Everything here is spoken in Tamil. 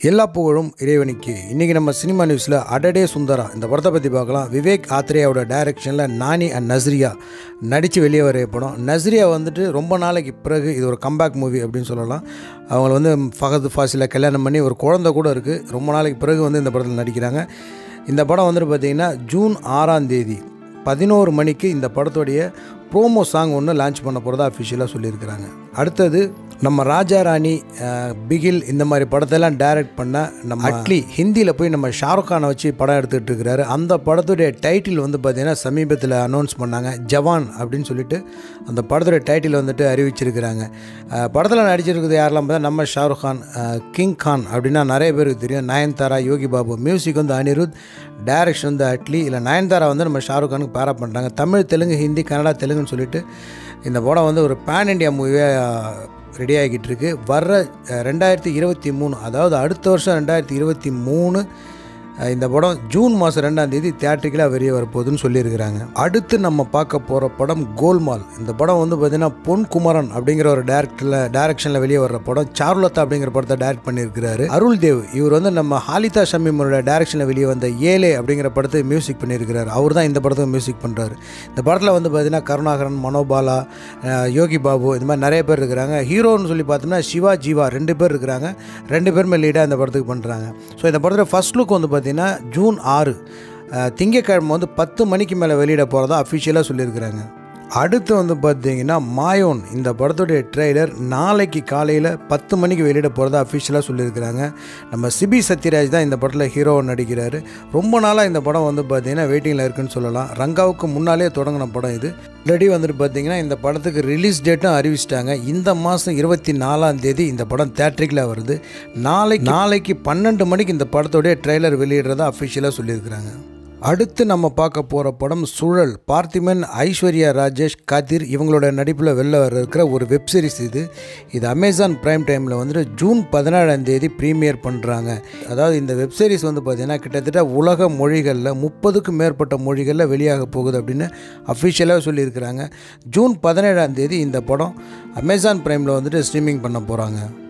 எல்லா புகழும் இறைவனுக்கு இன்றைக்கி நம்ம சினிமா நியூஸில் அடடே சுந்தரா இந்த படத்தை பற்றி பார்க்கலாம் விவேக் ஆத்ரேயாவோட டைரக்ஷனில் நானி அண்ட் நஸ்ரியா நடித்து வெளியே வர படம் நஸ்ரியா வந்துட்டு ரொம்ப நாளைக்கு பிறகு இது ஒரு கம்பேக் மூவி அப்படின்னு சொல்லலாம் அவங்கள வந்து ஃபகத் ஃபாசில கல்யாணம் பண்ணி ஒரு குழந்தை கூட இருக்குது ரொம்ப நாளைக்கு பிறகு வந்து இந்த படத்தில் நடிக்கிறாங்க இந்த படம் வந்துட்டு பார்த்திங்கன்னா ஜூன் ஆறாம் தேதி பதினோரு மணிக்கு இந்த படத்துடைய ப்ரோமோ சாங் ஒன்று லான்ச் பண்ண போகிறதா அஃபிஷியலாக சொல்லியிருக்கிறாங்க அடுத்தது நம்ம ராஜா ராணி அஹ், பிகில் இந்த மாதிரி படத்தெல்லாம் டைரக்ட் பண்ண நம்ம அட்லி ஹிந்தியில் போய் நம்ம ஷாருக் கானை வச்சு படம் எடுத்துகிட்டு இருக்கிறாரு அந்த படத்துடைய டைட்டில் வந்து பார்த்திங்கன்னா சமீபத்தில் அனௌன்ஸ் பண்ணாங்க ஜவான் அப்படின்னு சொல்லிட்டு அந்த படத்துடைய டைட்டில் வந்துட்டு அறிவிச்சிருக்கிறாங்க அஹ், படத்தில் நடிச்சிருக்கிறது யாரெல்லாம் பார்த்தா நம்ம ஷாருக் கான் அஹ், கிங் கான் அப்படின்னா நிறைய பேருக்கு தெரியும் நயன்தாரா யோகி பாபு மியூசிக் வந்து அனிருத் டைரக்ஷன் வந்து அட்லி இல்லை நயன்தாரா வந்து நம்ம ஷாருக் கானுக்கு பேரா பண்ணுறாங்க தமிழ் தெலுங்கு ஹிந்தி கன்னடா தெலுங்குன்னு சொல்லிட்டு இந்த படம் வந்து ஒரு பேன் இண்டியா மூவியாக ரெடி ஆகிட்டு இருக்கு வர்ற அஹ், ரெண்டாயிரத்தி இருபத்தி மூணு அதாவது அடுத்த வருஷம் ரெண்டாயிரத்தி இருபத்தி மூணு அஹ், இந்த படம் ஜூன் மாதம் ரெண்டாம் தேதி தியேட்டருக்கலாக வெளியே வரப்போகுதுன்னு சொல்லியிருக்கிறாங்க அடுத்து நம்ம பார்க்க போகிற படம் கோல்மால் இந்த படம் வந்து பார்த்திங்கன்னா பொன் குமரன் அப்படிங்கிற ஒரு டேரக்டரில் டைரக்ஷனில் வெளியே வர்ற படம் சாருலதா அப்படிங்கிற படத்தை டைரக்ட் பண்ணியிருக்கிறாரு அருள் தேவ் இவர் வந்து நம்ம ஹாலிதா ஷமீமோட டைரக்ஷனில் வெளியே வந்த ஏலே அப்படிங்கிற படத்தை மியூசிக் பண்ணியிருக்கிறாரு அவர் தான் இந்த படத்துக்கு மியூசிக் பண்ணுறாரு இந்த படத்தில் வந்து பார்த்திங்கன்னா கருணாகரன் மனோபாலா அஹ், யோகி பாபு இது மாதிரி நிறைய பேர் இருக்கிறாங்க ஹீரோன்னு சொல்லி பார்த்தோம்னா சிவா ஜீவா ரெண்டு பேர் இருக்கிறாங்க ரெண்டு பேருமே லீடாக இந்த படத்துக்கு பண்ணுறாங்க ஸோ இந்த படத்தோட ஃபர்ஸ்ட் லுக் வந்து பார்த்திங்கன்னா ஜூன் ஆறு அஹ், திங்கட்கிழமை வந்து பத்து மணிக்கு மேலே வெளியிட போகிறதா அஃபிஷியலாக சொல்லியிருக்கிறாங்க அடுத்து வந்து பார்த்தீங்கன்னா மாயோன் இந்த படத்துடைய ட்ரெய்லர் நாளைக்கு காலையில் பத்து மணிக்கு வெளியிட போகிறதா அஃபிஷியலாக சொல்லியிருக்கிறாங்க நம்ம சிபி சத்யராஜ் தான் இந்த படத்தில் ஹீரோவை நடிக்கிறாரு ரொம்ப நாளாக இந்த படம் வந்து பார்த்தீங்கன்னா வெயிட்டிங்கில் இருக்குன்னு சொல்லலாம் ரங்காவுக்கு முன்னாலே தொடங்கின படம் இது ஆல்ரெடி வந்துட்டு பார்த்தீங்கன்னா இந்த படத்துக்கு ரிலீஸ் டேட்டும் அறிவிச்சிட்டாங்க இந்த மாதம் இருபத்தி நாலாம் தேதி இந்த படம் தேட்ரிக்கில் வருது நாளைக்கு நாளைக்கு பன்னெண்டு மணிக்கு இந்த படத்துடைய ட்ரெய்லர் வெளியிடுறதா அஃபிஷியலாக சொல்லியிருக்கிறாங்க அடுத்து நம்ம பார்க்க போகிற படம் சுழல் பார்த்திபன் ஐஸ்வர்யா ராஜேஷ் கதிர் இவங்களோட நடிப்பில் வெளில வர இருக்கிற ஒரு வெப் சீரிஸ் இது இது அமேசான் பிரைம் டைமில் வந்துட்டு ஜூன் பதினேழாம் தேதி ப்ரீமியர் பண்ணுறாங்க அதாவது இந்த வெப் சீரிஸ் வந்து பார்த்திங்கன்னா கிட்டத்தட்ட உலக மொழிகளில் முப்பதுக்கும் மேற்பட்ட மொழிகளில் வெளியாக போகுது அப்படின்னு அஃபிஷியலாக சொல்லியிருக்கிறாங்க ஜூன் பதினேழாம் தேதி இந்த படம் அமேசான் பிரைமில் வந்துட்டு ஸ்ட்ரீமிங் பண்ண போகிறாங்க